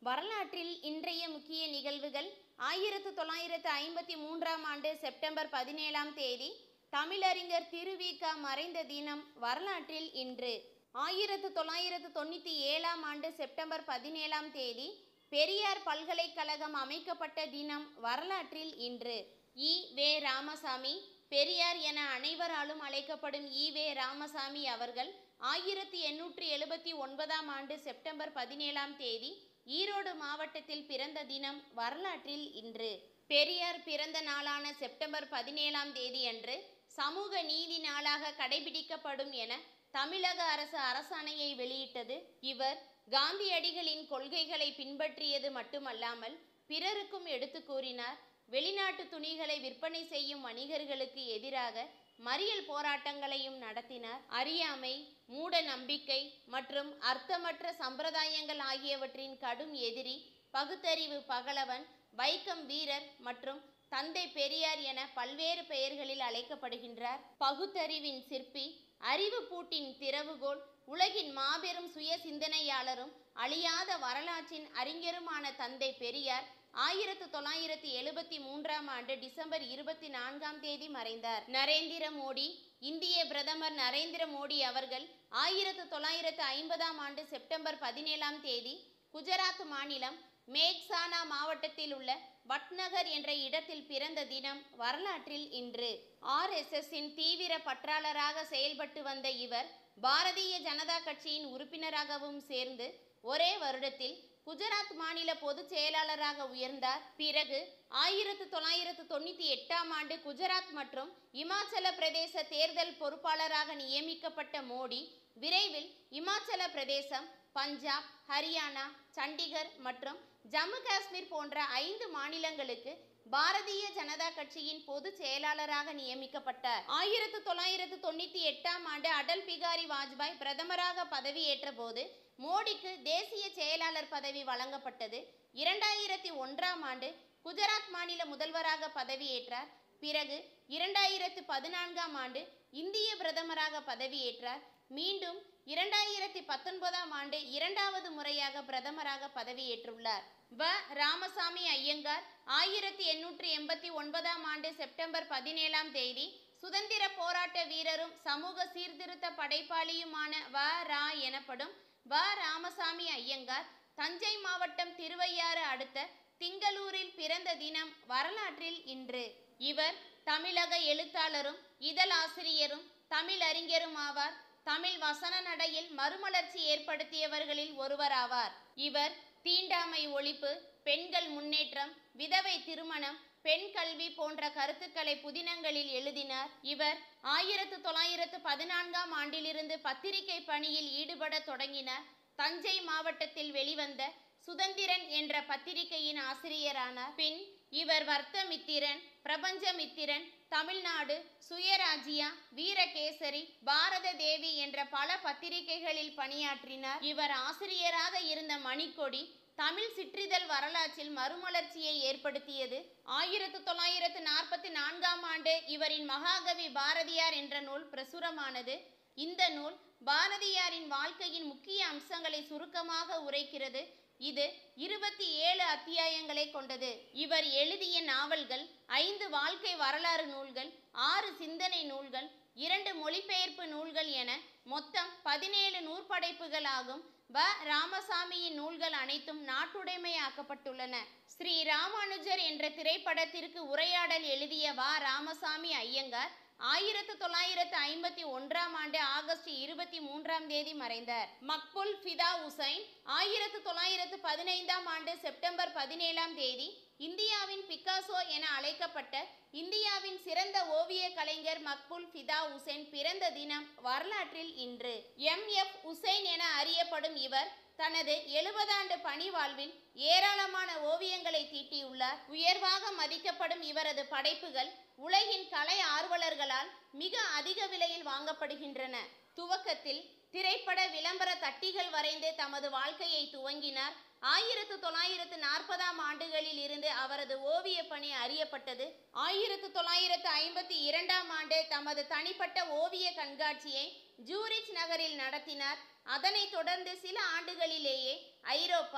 வரலாற்றில் இன்றைய முக்கிய நிகழ்வுகள் ஆயிரத்து தொள்ளாயிரத்து ஐம்பத்தி மூன்றாம் ஆண்டு செப்டம்பர் பதினேழாம் தேதி தமிழறிஞர் திருவிக மறைந்த தினம் வரலாற்றில் இன்று ஆயிரத்து தொள்ளாயிரத்து தொண்ணூற்றி ஏழாம் ஆண்டு செப்டம்பர் பதினேழாம் தேதி பெரியார் பல்கலைக்கழகம் அமைக்கப்பட்ட தினம் வரலாற்றில் இன்று இ வே ராமசாமி பெரியார் என அனைவராலும் அழைக்கப்படும் ஈ வே ராமசாமி அவர்கள் ஆயிரத்தி எண்ணூற்றி எழுபத்தி ஒன்பதாம் ஆண்டு செப்டம்பர் பதினேழாம் தேதி ஈரோடு மாவட்டத்தில் பிறந்த தினம் வரலாற்றில் இன்று பெரியார் பிறந்த நாளான செப்டம்பர் பதினேழாம் தேதி அன்று சமூக நீதி நாளாக கடைபிடிக்கப்படும் என தமிழக அரசு அரசாணையை வெளியிட்டது இவர் காந்தியடிகளின் கொள்கைகளை பின்பற்றியது மட்டுமல்லாமல் பிறருக்கும் எடுத்து கூறினார் வெளிநாட்டு துணிகளை விற்பனை செய்யும் வணிகர்களுக்கு எதிராக மறியல் போராட்டங்களையும் நடத்தினார் அறியாமை மூட நம்பிக்கை மற்றும் அர்த்தமற்ற சம்பிரதாயங்கள் ஆகியவற்றின் கடும் எதிரி பகுத்தறிவு பகலவன் வைக்கம் வீரர் மற்றும் தந்தை பெரியார் என பல்வேறு பெயர்களில் அழைக்கப்படுகின்றார் பகுத்தறிவின் சிற்பி அறிவு பூட்டின் திறவுகோல் உலகின் மாபெரும் சுய சிந்தனையாளரும் அழியாத வரலாற்றின் அறிஞருமான தந்தை பெரியார் ஆயிரத்து தொள்ளாயிரத்து எழுபத்தி மூன்றாம் ஆண்டு டிசம்பர் இருபத்தி நான்காம் தேதி மறைந்தார் நரேந்திர மோடி இந்திய பிரதமர் நரேந்திர மோடி அவர்கள் ஆயிரத்து தொள்ளாயிரத்து ஐம்பதாம் ஆண்டு செப்டம்பர் பதினேழாம் தேதி குஜராத் மாநிலம் மேக்சானா மாவட்டத்தில் உள்ள வட்நகர் என்ற இடத்தில் பிறந்த தினம் வரலாற்றில் இன்று ஆர்எஸ்எஸ்ஸின் தீவிர பற்றாளராக செயல்பட்டு வந்த இவர் பாரதிய ஜனதா கட்சியின் உறுப்பினராகவும் சேர்ந்து ஒரே வருடத்தில் குஜராத் மாநில பொதுச் செயலாளராக உயர்ந்தார் பிறகு ஆயிரத்து தொள்ளாயிரத்து தொண்ணூற்றி எட்டாம் ஆண்டு குஜராத் மற்றும் இமாச்சல பிரதேச தேர்தல் பொறுப்பாளராக நியமிக்கப்பட்ட மோடி விரைவில் இமாச்சல பிரதேசம் பஞ்சாப் ஹரியானா சண்டிகர் மற்றும் ஜம்மு காஷ்மீர் போன்ற ஐந்து மாநிலங்களுக்கு பாரதிய ஜனதா கட்சியின் பொதுச் செயலாளராக நியமிக்கப்பட்டார் ஆயிரத்து தொள்ளாயிரத்து தொண்ணூற்றி எட்டாம் ஆண்டு அடல் பிகாரி வாஜ்பாய் பிரதமராக பதவியேற்ற போது மோடிக்கு தேசிய செயலாளர் பதவி வழங்கப்பட்டது இரண்டாயிரத்தி ஒன்றாம் ஆண்டு குஜராத் மாநில முதல்வராக பதவியேற்றார் பிறகு இரண்டாயிரத்து பதினான்காம் ஆண்டு இந்திய பிரதமராக பதவியேற்றார் மீண்டும் இரண்டாயிரத்தி பத்தொன்பதாம் ஆண்டு இரண்டாவது முறையாக பிரதமராக பதவியேற்றுள்ளார் வ ராமசாமி ஐயங்கார் ஆயிரத்தி எண்ணூற்றி எண்பத்தி ஒன்பதாம் ஆண்டு செப்டம்பர் பதினேழாம் தேதி சுதந்திர போராட்ட வீரரும் சமூக சீர்திருத்த படைப்பாளியுமான வ ரா எனப்படும் வ ராமசாமி ஐயங்கார் தஞ்சை மாவட்டம் திருவையாறு அடுத்த திங்களூரில் பிறந்த தினம் வரலாற்றில் இன்று இவர் தமிழக எழுத்தாளரும் இதழாசிரியரும் தமிழறிஞரும் ஆவார் தமிழ் வசன நடையில் மறுமலர்ச்சி ஏற்படுத்தியவர்களில் ஒருவராவார் இவர் தீண்டாமை ஒழிப்பு பெண்கள் முன்னேற்றம் விதவை திருமணம் பெண் கல்வி போன்ற கருத்துக்களை புதினங்களில் எழுதினார் இவர் ஆயிரத்து தொள்ளாயிரத்து பதினான்காம் ஆண்டிலிருந்து பத்திரிகை பணியில் ஈடுபட தொடங்கினார் தஞ்சை மாவட்டத்தில் வெளிவந்த சுதந்திரன் என்ற பத்திரிகையின் ஆசிரியரானார் பின் இவர் வர்த்தமித்திரன் பிரபஞ்சமித்திரன் தமிழ்நாடு சுயராஜ்யா வீரகேசரி பாரத தேவி என்ற பல பத்திரிகைகளில் பணியாற்றினார் இவர் ஆசிரியராக இருந்த மணிக்கொடி தமிழ் சிற்றிதழ் வரலாற்றில் மறுமலர்ச்சியை ஏற்படுத்தியது ஆயிரத்து தொள்ளாயிரத்து நாற்பத்தி நான்காம் ஆண்டு இவரின் மகாகவி பாரதியார் என்ற நூல் பிரசுரமானது இந்த நூல் பாரதியாரின் வாழ்க்கையின் முக்கிய அம்சங்களை சுருக்கமாக உரைக்கிறது இது இருபத்தி ஏழு அத்தியாயங்களை கொண்டது இவர் எழுதிய நாவல்கள் ஐந்து வாழ்க்கை வரலாறு நூல்கள் ஆறு சிந்தனை நூல்கள் இரண்டு மொழிபெயர்ப்பு நூல்கள் என மொத்தம் பதினேழு நூற்படைப்புகள் ஆகும் வ ராமசாமியின் நூல்கள் அனைத்தும் நாட்டுடைமையாக்கப்பட்டுள்ளன ஸ்ரீ ராமானுஜர் என்ற திரைப்படத்திற்கு உரையாடல் எழுதிய வ ராமசாமி ஐயங்கார் ஆயிரத்து தொள்ளாயிரத்து ஐம்பத்தி ஒன்றாம் ஆண்டு ஆகஸ்ட் இருபத்தி மூன்றாம் தேதி மறைந்தார் மக்புல் ஃபிதா உசைன் ஆயிரத்து தொள்ளாயிரத்து பதினைந்தாம் ஆண்டு செப்டம்பர் பதினேழாம் தேதி இந்தியாவின் பிக்காசோ என அழைக்கப்பட்ட இந்தியாவின் சிறந்த ஓவிய கலைஞர் மக்புல் ஃபிதா உசைன் பிறந்த தினம் வரலாற்றில் இன்று எம் எஃப் உசைன் என அறியப்படும் இவர் தனது எழுபதாண்டு பணி வாழ்வில் ஏராளமான ஓவியங்களை தீட்டியுள்ளார் உயர்வாக மதிக்கப்படும் இவரது படைப்புகள் உலகின் கலை ஆர்வலர்களால் மிக அதிக விலையில் வாங்கப்படுகின்றன துவக்கத்தில் திரைப்பட விளம்பர தட்டிகள் வரைந்து தமது வாழ்க்கையை துவங்கினார் ஆயிரத்து தொள்ளாயிரத்து நாற்பதாம் ஆண்டுகளில் இருந்து அவரது ஓவிய பணி அறியப்பட்டது ஆயிரத்து தொள்ளாயிரத்து ஐம்பத்தி இரண்டாம் ஆண்டு தமது தனிப்பட்ட ஓவிய கண்காட்சியை ஜூரிச் நகரில் நடத்தினார் அதனைத் தொடர்ந்து சில ஆண்டுகளிலேயே ஐரோப்பா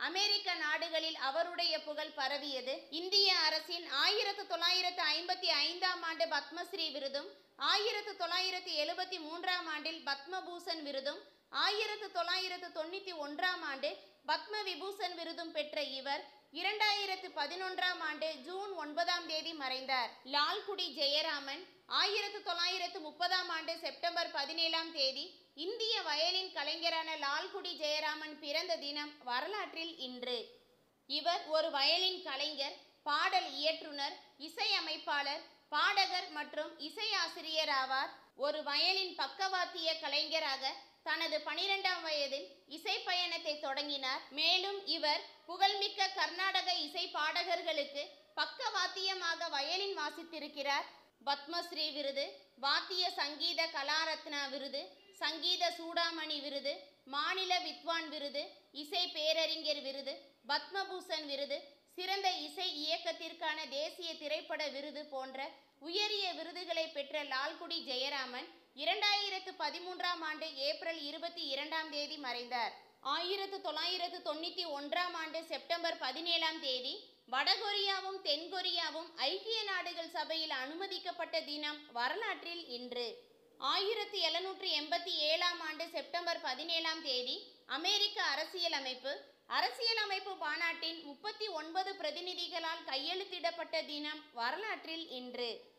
அமெரிக்க நாடுகளில் அவருடைய புகழ் பரவியது இந்திய அரசின் ஆயிரத்து தொள்ளாயிரத்து ஐம்பத்தி ஐந்தாம் ஆண்டு பத்மஸ்ரீ விருதும் ஆயிரத்து தொள்ளாயிரத்து எழுபத்தி மூன்றாம் ஆண்டில் பத்மபூஷன் விருதும் ஆயிரத்து தொள்ளாயிரத்து தொண்ணூற்றி ஒன்றாம் ஆண்டு பத்ம விபூஷன் விருதும் பெற்ற இவர் இரண்டாயிரத்து பதினொன்றாம் ஆண்டு ஜூன் ஒன்பதாம் தேதி மறைந்தார் லால்குடி ஜெயராமன் ஆயிரத்து தொள்ளாயிரத்து முப்பதாம் ஆண்டு செப்டம்பர் பதினேழாம் தேதி இந்திய வயலின் கலைஞரான லால்குடி ஜெயராமன் பிறந்த தினம் வரலாற்றில் இன்று இவர் ஒரு வயலின் கலைஞர் பாடல் இயற்றுனர் இசையமைப்பாளர் பாடகர் மற்றும் இசையாசிரியர் ஆவார் ஒரு வயலின் பக்கவாத்திய கலைஞராக தனது பனிரெண்டாம் வயதில் இசை பயணத்தை தொடங்கினார் மேலும் இவர் புகழ்மிக்க கர்நாடக இசை பாடகர்களுக்கு பக்கவாத்தியமாக வயலின் வாசித்திருக்கிறார் பத்மஸ்ரீ விருது வாத்திய சங்கீத கலாரத்னா விருது சங்கீத சூடாமணி விருது மாநில வித்வான் விருது இசை பேரறிஞர் விருது பத்மபூஷன் விருது சிறந்த இசை இயக்கத்திற்கான தேசிய திரைப்பட விருது போன்ற உயரிய விருதுகளை பெற்ற லால்குடி ஜெயராமன் இரண்டாயிரத்து பதிமூன்றாம் ஆண்டு ஏப்ரல் இருபத்தி இரண்டாம் தேதி மறைந்தார் ஆயிரத்து தொள்ளாயிரத்து தொண்ணூற்றி ஒன்றாம் ஆண்டு செப்டம்பர் பதினேழாம் தேதி வடகொரியாவும் தென்கொரியாவும் ஐக்கிய நாடுகள் சபையில் அனுமதிக்கப்பட்ட தினம் வரலாற்றில் இன்று ஆயிரத்தி எழுநூற்றி எண்பத்தி ஏழாம் ஆண்டு செப்டம்பர் பதினேழாம் தேதி அமெரிக்க அரசியலமைப்பு அரசியலமைப்பு மாநாட்டின் முப்பத்தி ஒன்பது பிரதிநிதிகளால் கையெழுத்திடப்பட்ட தினம் வரலாற்றில் இன்று